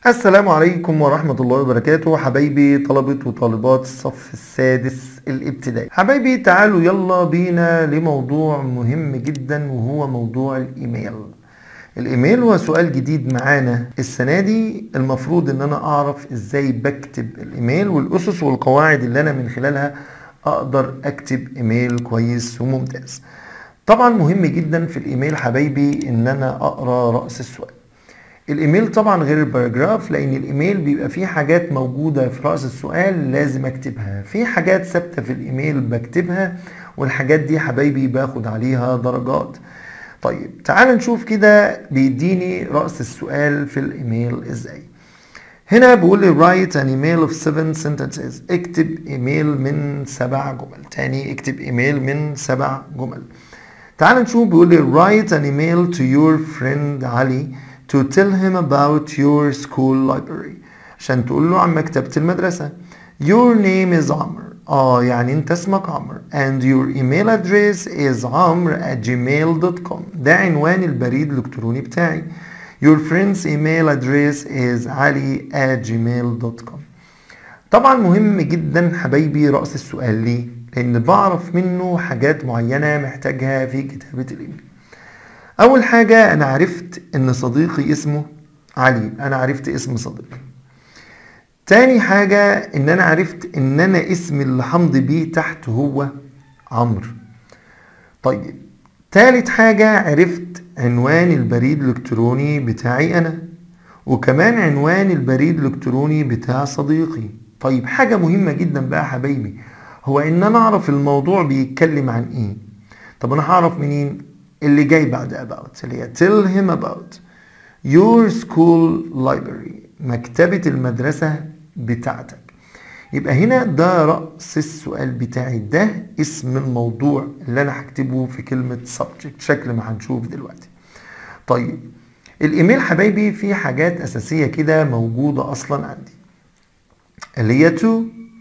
السلام عليكم ورحمة الله وبركاته حبايبي طلبة وطالبات الصف السادس الابتدائي حبايبي تعالوا يلا بينا لموضوع مهم جدا وهو موضوع الايميل الايميل هو سؤال جديد معانا السنة دي المفروض ان انا اعرف ازاي بكتب الايميل والاسس والقواعد اللي انا من خلالها اقدر اكتب ايميل كويس وممتاز طبعا مهم جدا في الايميل حبايبي ان انا اقرا رأس السؤال الايميل طبعا غير الباراجراف لان الايميل بيبقى فيه حاجات موجودة في رأس السؤال لازم اكتبها في حاجات ثابتة في الايميل بكتبها والحاجات دي حبايبي باخد عليها درجات طيب تعال نشوف كده بيديني رأس السؤال في الايميل ازاي هنا بيقول لي write an email of seven sentences اكتب ايميل من سبع جمل تاني اكتب ايميل من سبع جمل تعال نشوف بيقول لي write an email to your friend علي to tell him about your school library عشان تقول له عن مكتبة المدرسة your name is عمرو اه يعني انت اسمك عمرو and your email address is عمرو at gmail.com ده عنوان البريد الالكتروني بتاعي your friend's email address is علي at gmail.com طبعا مهم جدا حبايبي رأس السؤال ليه لان بعرف منه حاجات معينة محتاجها في كتابة الايميل اول حاجة انا عرفت ان صديقي اسمه علي انا عرفت اسم صديقي تاني حاجة ان انا عرفت ان انا اسمي اللي همضي بيه تحت هو عمرو طيب تالت حاجة عرفت عنوان البريد الالكتروني بتاعي انا وكمان عنوان البريد الالكتروني بتاع صديقي طيب حاجة مهمة جدا بقى حبايبي هو ان انا اعرف الموضوع بيتكلم عن ايه طب انا هعرف منين اللي جاي بعد about اللي هي tell him about your school library مكتبة المدرسة بتاعتك يبقى هنا ده رأس السؤال بتاعي ده اسم الموضوع اللي انا هكتبه في كلمة subject شكل ما هنشوف دلوقتي طيب الايميل حبايبي فيه حاجات اساسية كده موجودة اصلا عندي اللي هي to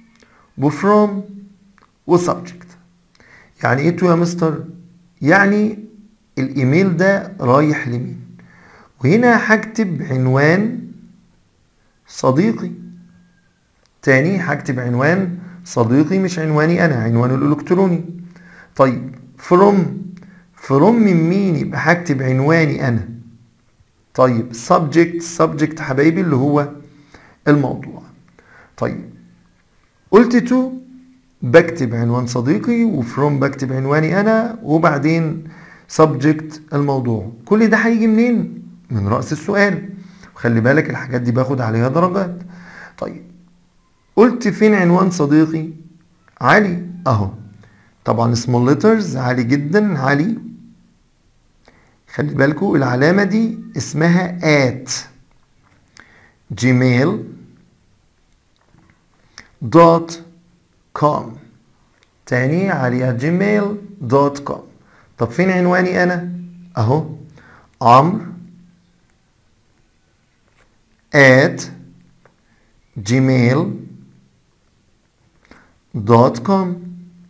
وفروم وسبجكت يعني ايه تو يا مستر يعني الايميل ده رايح لمين وهنا هكتب عنوان صديقي تاني هكتب عنوان صديقي مش عنواني انا عنوانه الالكتروني طيب فروم فروم من مين يبقى هكتب عنواني انا طيب subject subject حبايبي اللي هو الموضوع طيب قلت تو بكتب عنوان صديقي وفروم بكتب عنواني انا وبعدين subject الموضوع كل ده هيجي منين من رأس السؤال خلي بالك الحاجات دي باخد عليها درجات طيب قلت فين عنوان صديقي علي اهو طبعا small letters عالي جدا علي خلي بالكوا العلامة دي اسمها at gmail دوت كوم تاني علي جيميل دوت كوم طب فين عنواني انا اهو عمرو at gmail دوت كوم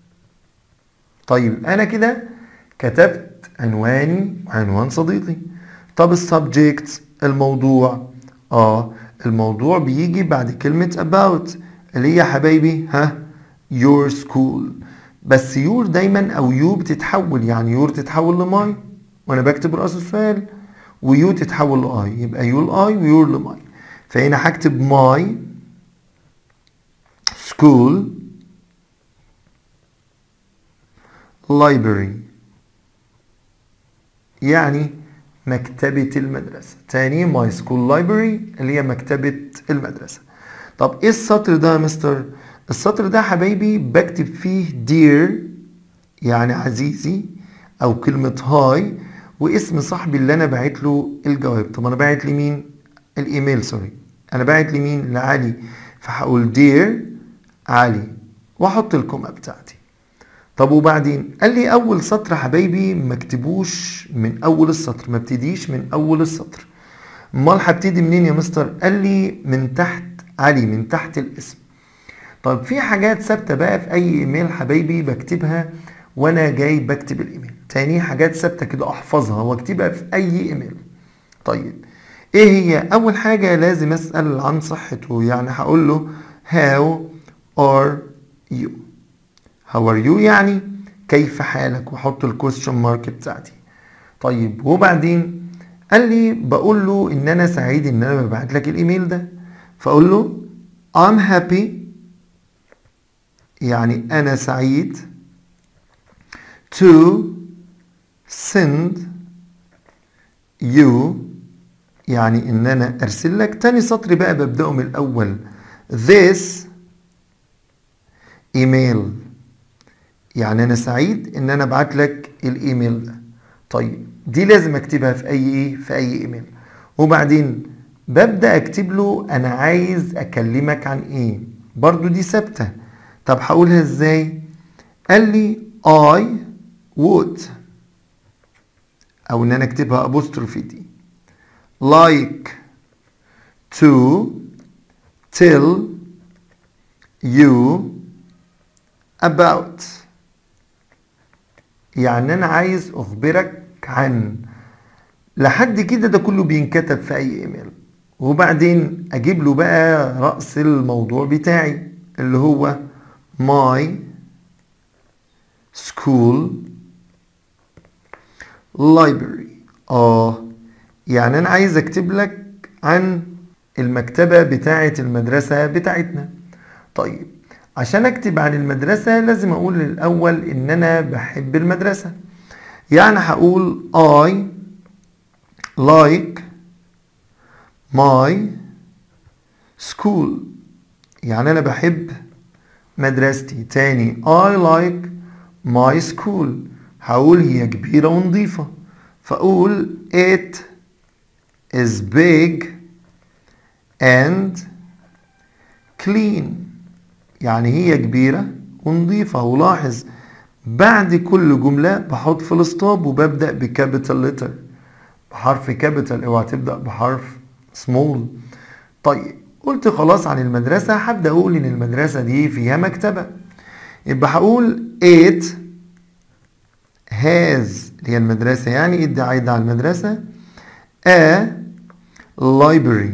طيب انا كده كتبت عنواني وعنوان صديقي طب السبجكت الموضوع اه الموضوع بيجي بعد كلمة about اللي هي يا حبايبي ها your school بس يور دايما او يو بتتحول يعني يور تتحول لماي وانا بكتب راس السؤال ويو تتحول لاي يبقى يو لاي ويور لماي فهنا هكتب ماي سكول library يعني مكتبة المدرسة تاني ماي سكول library اللي هي مكتبة المدرسة طب ايه السطر ده يا مستر السطر ده حبايبي بكتب فيه dear يعني عزيزي او كلمة هاي واسم صاحبي اللي انا باعت له الجواب طب انا باعت لمين الايميل سوري انا باعت لمين لعلي فهقول dear علي واحط الكومة بتاعتي طب وبعدين قال لي اول سطر حبايبي ما اكتبوش من اول السطر ما ابتديش من اول السطر امال هبتدي منين يا مستر قال لي من تحت علي من تحت الاسم طب في حاجات ثابته بقى في اي ايميل حبايبي بكتبها وانا جاي بكتب الايميل تاني حاجات ثابته كده احفظها واكتبها في اي ايميل طيب ايه هي اول حاجة لازم اسأل عن صحته يعني هقول له how are you how are you يعني كيف حالك واحط الكويستشن مارك بتاعتي طيب وبعدين قال لي بقول له ان انا سعيد ان انا ببعت لك الايميل ده فاقول له I'm happy يعني انا سعيد to send you يعني ان انا ارسل لك تاني سطر بقى ببدأه من الاول this email يعني انا سعيد ان انا ابعت لك الايميل ده طيب دي لازم اكتبها في اي ايه في اي ايميل وبعدين ببدأ اكتب له انا عايز اكلمك عن ايه برضو دي ثابتة طب هقولها ازاي قال لي I would او ان انا اكتبها apostrophe دي like to tell you about يعني انا عايز اخبرك عن لحد كده ده كله بينكتب في اي ايميل وبعدين اجيب له بقى رأس الموضوع بتاعي اللي هو my school library اه يعني انا عايز اكتب لك عن المكتبة بتاعة المدرسة بتاعتنا طيب عشان اكتب عن المدرسة لازم اقول الاول ان انا بحب المدرسة يعني هقول I like my school يعني انا بحب مدرستي تاني I like my school هقول هي كبيرة ونظيفة فأقول it is big and clean يعني هي كبيرة ونظيفة ولاحظ بعد كل جملة بحط فول ستوب وببدأ بكابيتال لتر بحرف كابيتال اوعى تبدأ بحرف سمول طيب قلت خلاص عن المدرسة هبدأ أقول إن المدرسة دي فيها مكتبة يبقى هقول it has اللي هي المدرسة يعني ادي عايدة على المدرسة a library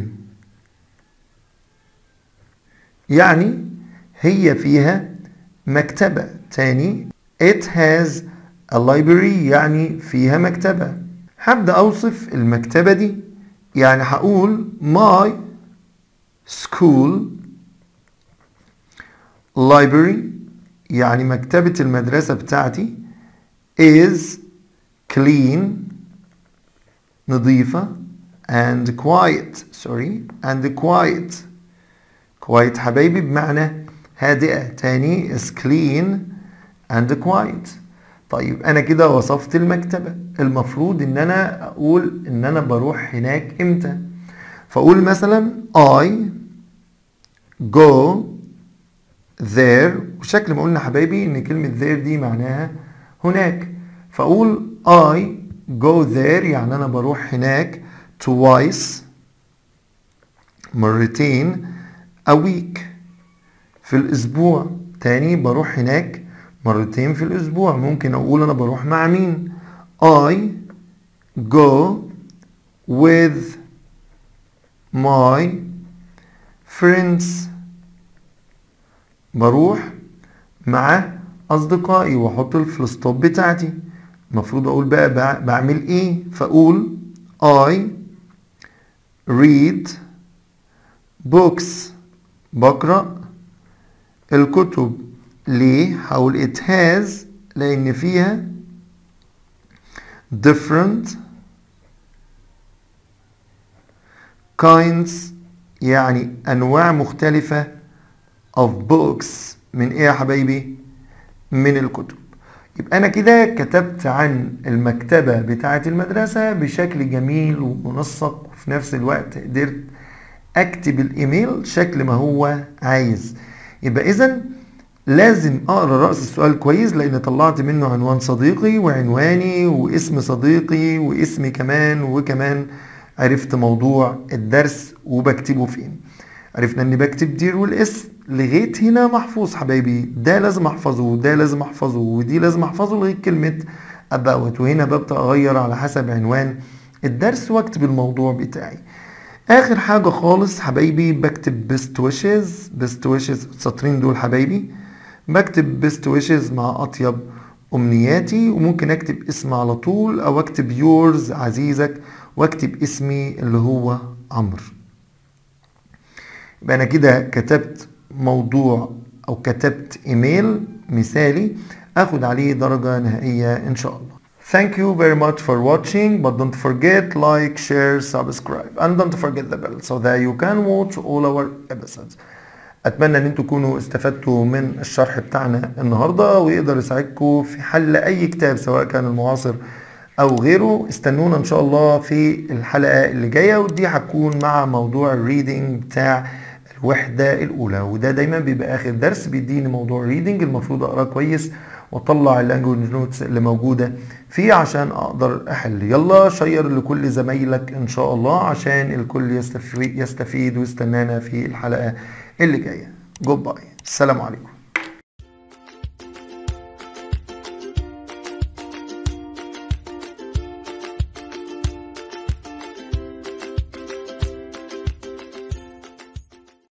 يعني هي فيها مكتبة تاني it has a library يعني فيها مكتبة هبدأ أوصف المكتبة دي يعني هقول my school library يعني مكتبة المدرسة بتاعتي is clean نظيفة and quiet sorry and quiet quiet حبايبي بمعنى هادئة تاني is clean and quiet طيب انا كده وصفت المكتبة المفروض ان انا اقول ان انا بروح هناك امتى فاقول مثلا I go there وشكل ما قلنا حبايبي ان كلمة there دي معناها هناك فاقول I go there يعني انا بروح هناك twice مرتين a week في الاسبوع تاني بروح هناك مرتين في الاسبوع ممكن اقول انا بروح مع مين I go with my friends بروح مع اصدقائي واحط الفول ستوب بتاعتي المفروض اقول بقى بع- بعمل ايه فاقول I read books بقرأ الكتب ليه هقول it has لان فيها different kinds يعني انواع مختلفة of books من ايه يا حبايبي من الكتب يبقى انا كده كتبت عن المكتبة بتاعة المدرسة بشكل جميل ومنسق وفي نفس الوقت قدرت اكتب الايميل شكل ما هو عايز يبقى اذا لازم اقرا راس السؤال كويس لان طلعت منه عنوان صديقي وعنواني واسم صديقي واسمي كمان وكمان عرفت موضوع الدرس وبكتبه فين عرفنا اني بكتب دير والاسم لغايه هنا محفوظ حبايبي ده لازم احفظه وده لازم احفظه ودي لازم احفظه لغايه كلمه about وهنا ببدا اغير على حسب عنوان الدرس واكتب الموضوع بتاعي اخر حاجة خالص حبايبي بكتب بيست ويشز بيست ويشز السطرين دول حبايبي بكتب بيست ويشز مع اطيب امنياتي وممكن اكتب اسم على طول او اكتب يورز عزيزك واكتب اسمي اللي هو عمرو يبقى انا كده كتبت موضوع او كتبت ايميل مثالي اخد عليه درجة نهائية ان شاء الله Thank you very much for watching but don't forget like, share, subscribe and don't forget the bell so that you can watch all our episodes اتمنى ان انتوا تكونوا استفدتوا من الشرح بتاعنا النهارده ويقدر يساعدكم في حل اي كتاب سواء كان المعاصر او غيره استنونا ان شاء الله في الحلقه اللي جايه ودي هتكون مع موضوع الريدنج بتاع الوحده الاولى وده دايما بيبقى اخر درس بيديني موضوع الريدنج المفروض اقراه كويس واطلع اللانجوج نوتس اللي موجوده فيه عشان اقدر احل يلا شير لكل زمايلك ان شاء الله عشان الكل يستفيد يستفيد ويستنانا في الحلقه اللي جايه جود باي السلام عليكم